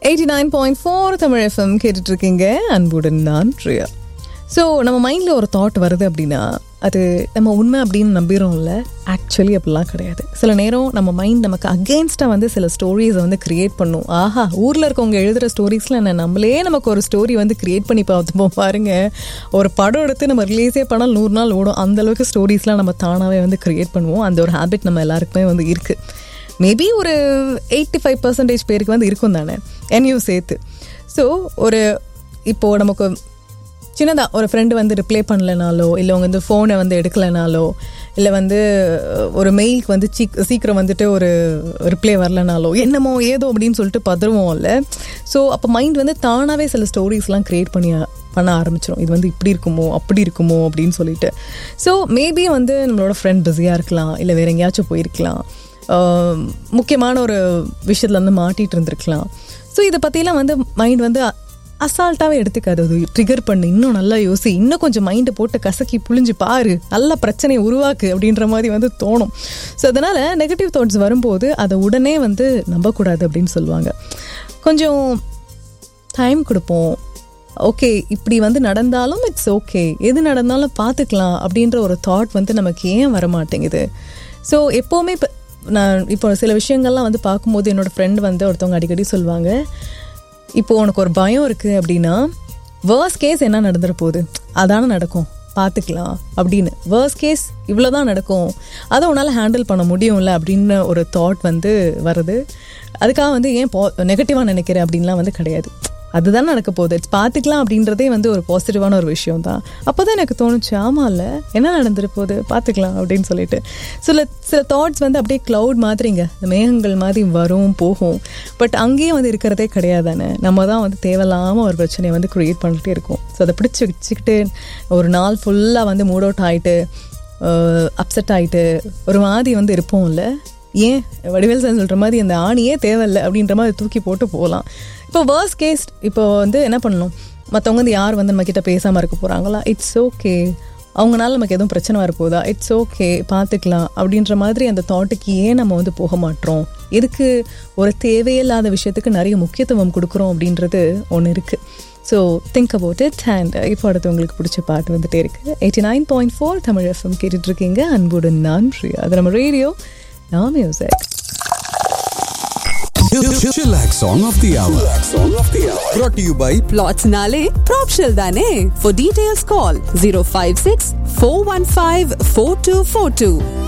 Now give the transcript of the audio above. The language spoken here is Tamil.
Eighty nine point four Tamil F M கேட்டுட்டு இருக்கீங்க அன்புடன் நான் பிரியா ஸோ நம்ம மைண்டில் ஒரு தாட் வருது அப்படின்னா அது நம்ம உண்மை அப்படின்னு நம்பிடுறோம்ல ஆக்சுவலி அப்படிலாம் கிடையாது சில நேரம் நம்ம மைண்ட் நமக்கு அகெயின்ஸ்டாக வந்து சில ஸ்டோரிஸை வந்து கிரியேட் பண்ணும் ஆஹா ஊரில் இருக்கவங்க எழுதுகிற ஸ்டோரிஸில் என்ன நம்மளே நமக்கு ஒரு ஸ்டோரி வந்து கிரியேட் பண்ணி பார்த்துப்போம் பாருங்க ஒரு படம் எடுத்து நம்ம ரிலீஸே பண்ணால் நூறு நாள் ஓடும் அந்த அளவுக்கு ஸ்டோரிஸ்லாம் நம்ம தானாகவே வந்து கிரியேட் பண்ணுவோம் அந்த ஒரு ஹேபிட் நம்ம எல்லாருக்குமே வந்து இருக்குது மேபி ஒரு எயிட்டி ஃபைவ் பர்சன்டேஜ் பேருக்கு வந்து இருக்கும் தானே என்னையும் சேர்த்து ஸோ ஒரு இப்போது நமக்கு சின்னதாக ஒரு ஃப்ரெண்டு வந்து ரிப்ளை பண்ணலைனாலோ இல்லை அவங்க வந்து ஃபோனை வந்து எடுக்கலைனாலோ இல்லை வந்து ஒரு மெயிலுக்கு வந்து சீக் சீக்கிரம் வந்துட்டு ஒரு ரிப்ளை வரலனாலோ என்னமோ ஏதோ அப்படின்னு சொல்லிட்டு பதறுவோம்ல ஸோ அப்போ மைண்ட் வந்து தானாகவே சில ஸ்டோரிஸ்லாம் க்ரியேட் பண்ணி பண்ண ஆரம்பிச்சிடும் இது வந்து இப்படி இருக்குமோ அப்படி இருக்குமோ அப்படின்னு சொல்லிட்டு ஸோ மேபி வந்து நம்மளோட ஃப்ரெண்ட் பிஸியாக இருக்கலாம் இல்லை வேறு எங்கேயாச்சும் போயிருக்கலாம் முக்கியமான ஒரு விஷயத்தில் வந்து மாட்டிகிட்டு இருந்திருக்கலாம் ஸோ இதை பற்றிலாம் வந்து மைண்ட் வந்து அசால்ட்டாகவே எடுத்துக்காது அது ட்ரிகர் பண்ணு இன்னும் நல்லா யோசி இன்னும் கொஞ்சம் மைண்டை போட்டு கசக்கி புழிஞ்சு பாரு நல்ல பிரச்சனையை உருவாக்கு அப்படின்ற மாதிரி வந்து தோணும் ஸோ அதனால் நெகட்டிவ் தாட்ஸ் வரும்போது அதை உடனே வந்து நம்பக்கூடாது அப்படின்னு சொல்லுவாங்க கொஞ்சம் டைம் கொடுப்போம் ஓகே இப்படி வந்து நடந்தாலும் இட்ஸ் ஓகே எது நடந்தாலும் பார்த்துக்கலாம் அப்படின்ற ஒரு தாட் வந்து நமக்கு ஏன் வர மாட்டேங்குது ஸோ எப்போவுமே இப்போ நான் இப்போ சில விஷயங்கள்லாம் வந்து பார்க்கும்போது என்னோடய ஃப்ரெண்ட் வந்து ஒருத்தவங்க அடிக்கடி சொல்லுவாங்க இப்போ உனக்கு ஒரு பயம் இருக்குது அப்படின்னா வேர்ஸ் கேஸ் என்ன நடந்துட போகுது அதானே நடக்கும் பார்த்துக்கலாம் அப்படின்னு வேர்ஸ் கேஸ் இவ்வளோ தான் நடக்கும் அதை உன்னால் ஹேண்டில் பண்ண முடியும்ல அப்படின்னு ஒரு தாட் வந்து வருது அதுக்காக வந்து ஏன் பா நெகட்டிவாக நினைக்கிறேன் அப்படின்லாம் வந்து கிடையாது அதுதான் நடக்க போகுது இட்ஸ் பார்த்துக்கலாம் அப்படின்றதே வந்து ஒரு பாசிட்டிவான ஒரு விஷயம் தான் அப்போ தான் எனக்கு தோணுச்சு ஆமாம் இல்லை என்ன நடந்துட்டு போகுது பார்த்துக்கலாம் அப்படின்னு சொல்லிட்டு சில சில தாட்ஸ் வந்து அப்படியே க்ளவுட் மாதிரிங்க இந்த மேகங்கள் மாதிரி வரும் போகும் பட் அங்கேயும் வந்து இருக்கிறதே கிடையாதானே நம்ம தான் வந்து தேவையில்லாமல் ஒரு பிரச்சனையை வந்து க்ரியேட் பண்ணிட்டே இருக்கோம் ஸோ அதை பிடிச்சி வச்சுக்கிட்டு ஒரு நாள் ஃபுல்லாக வந்து மூட் அவுட் ஆகிட்டு அப்செட் ஆகிட்டு ஒரு மாதிரி வந்து இருப்போம்ல ஏன் வடிவேல் சார் சொல்கிற மாதிரி அந்த ஆணியே தேவையில்லை அப்படின்ற மாதிரி தூக்கி போட்டு போகலாம் இப்போ வேர்ஸ் கேஸ் இப்போ வந்து என்ன பண்ணணும் மற்றவங்க வந்து யார் வந்து நம்மக்கிட்ட பேசாமல் இருக்க போகிறாங்களா இட்ஸ் ஓகே அவங்களால நமக்கு எதுவும் பிரச்சனை வரப்போதா இட்ஸ் ஓகே பார்த்துக்கலாம் அப்படின்ற மாதிரி அந்த தாட்டுக்கு ஏன் நம்ம வந்து போக மாட்டோம் எதுக்கு ஒரு தேவையில்லாத விஷயத்துக்கு நிறைய முக்கியத்துவம் கொடுக்குறோம் அப்படின்றது ஒன்று இருக்குது so think about it and இப்போ அடுத்து உங்களுக்கு பிடிச்ச பாட்டு வந்துட்டே இருக்குது eighty nine point four Tamil F M கேட்டுட்ருக்கீங்க அன்புடன் நான் பிரியா அது நம்ம ரேடியோ நான் music Chillax song of the hour. Song of the hour. Brought to you by Plots Nale, Propshell Dane. For details, call 056 415 4242.